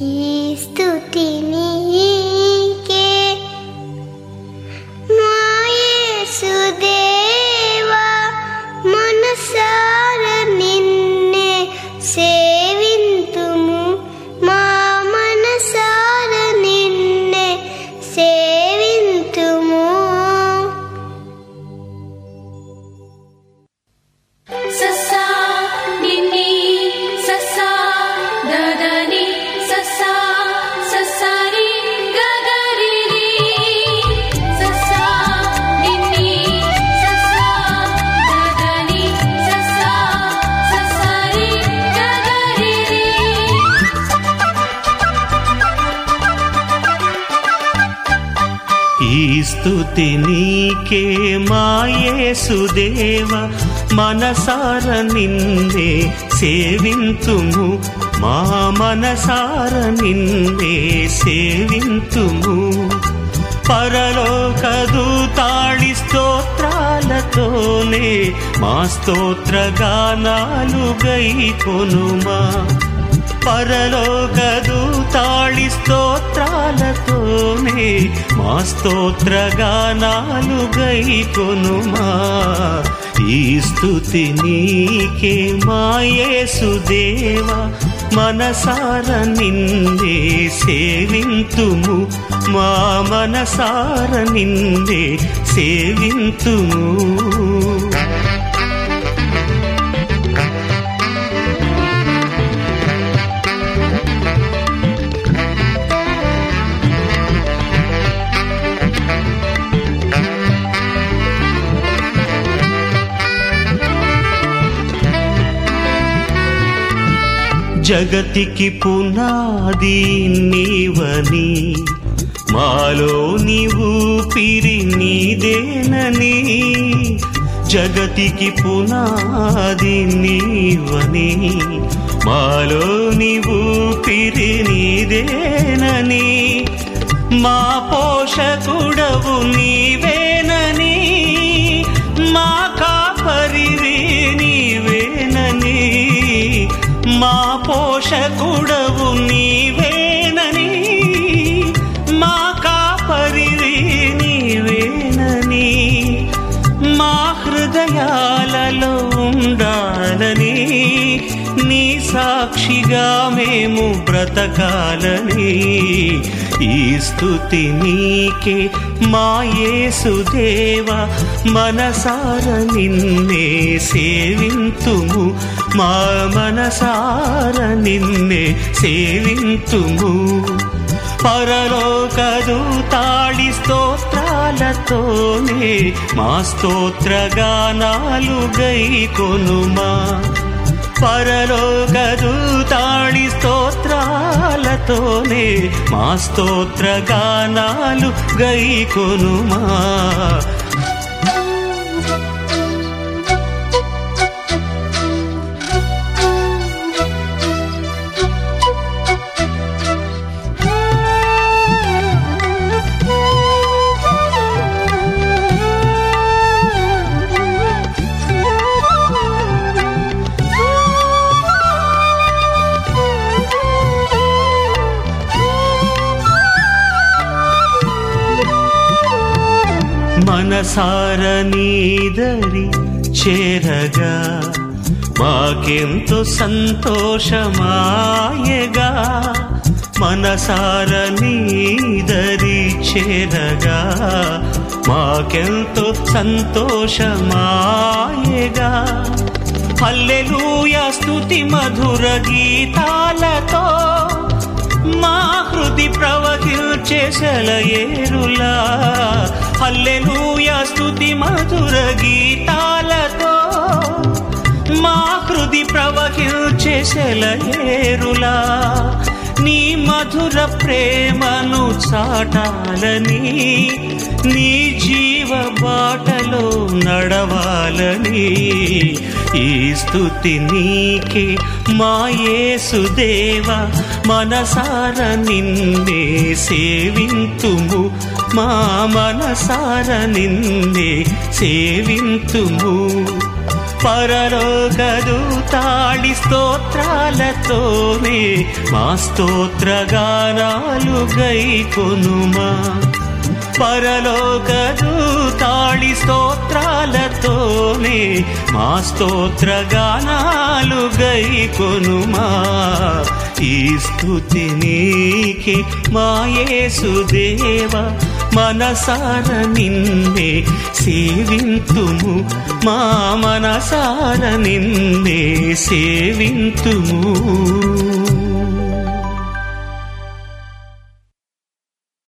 ఈ స్తుతి నీకే మా యేసుదేవా మనసార నిన్నే సేవింతుము మా మనసార నిన్నే సేవింతుము ససా నిన్ని ససా దదని ససా ససరి గగరిరి ససా నిన్ని ససా దదని ససా ససరి గగరిరి ఈ స్తుతి నీకే మాయేసుదేవ మనసార నిన్నే సేవింతుము మా మనసార నిన్నే సేవింతుము పరలోకదు తాళి స్తోత్రాలతోనే మా స్తోత్ర గానాలు గై కొనుమా పరలోకదు తాళి స్తోత్రాలతోనే మా స్తోత్ర గానాలు గై కొనుమా ఈ స్తుతి నీకే మాయేసుదేవా మనసార నిన్నే సేవింతుము మా మనసార నిన్నే సేవింతుము జగతికి పునాది నీవని మాలో నీవు పిరి నీదేనని జగతికి పునాది నీవని మాలో నీవు పిరి నీదేనని మా పోషకుడవు నీవేనని మా కాపరివి నీవేనని మా పోషకుడవు నీవేనని మా కాపరివి నీవేనని మా హృదయాలలో ఉండాలని నీ సాక్షిగా మేము బ్రతకాలని ఈ స్తుతి నీకే మా యేసుదేవ మనసార నిన్నే సేవింతుము మా మనసార నిన్నే సేవింతుము పరలోకదు తాళి స్తోత్రాలతోనే మా స్తోత్ర గానాలు గై కొనుమా పరలోకదు తాళి స్తోత్రాలతోనే మా స్తోత్ర గానాలు గై కొనుమా మనసార నీదరి చేరగా మాకెంతో సంతోషమాయగా మనసార నీదరి చేరగా మాకెంతో సంతోషమాయగా హల్లెలూయా స్తుతి మధుర గీతాలతో మా హృది ప్రవహించే సెలయేరులా హల్లెలూయా స్తుతి మధుర గీతాలతో మా హృది ప్రవహించే సెలయేరులా నీ మధుర ప్రేమను చాటాలని నీ జీవ బాటలో నడవాలని ఈ స్తుతి నీకే మా యేసుదేవ మనసార నిన్నే సేవింతుము మా మనసార నిన్నే సేవింతుము పరలోకదూతాళి స్తోత్రాలతోనే మా స్తోత్రగానాలు గైకొనుమా పరలోకదూతాళి స్తోత్రాలతోనే మా స్తోత్రగానాలు గైకొనుమా ఈ స్థుతి నీకే మా యేసుదేవ మనసార నిన్నే సేవింతుము మా మనసార నిన్నే సేవింతుము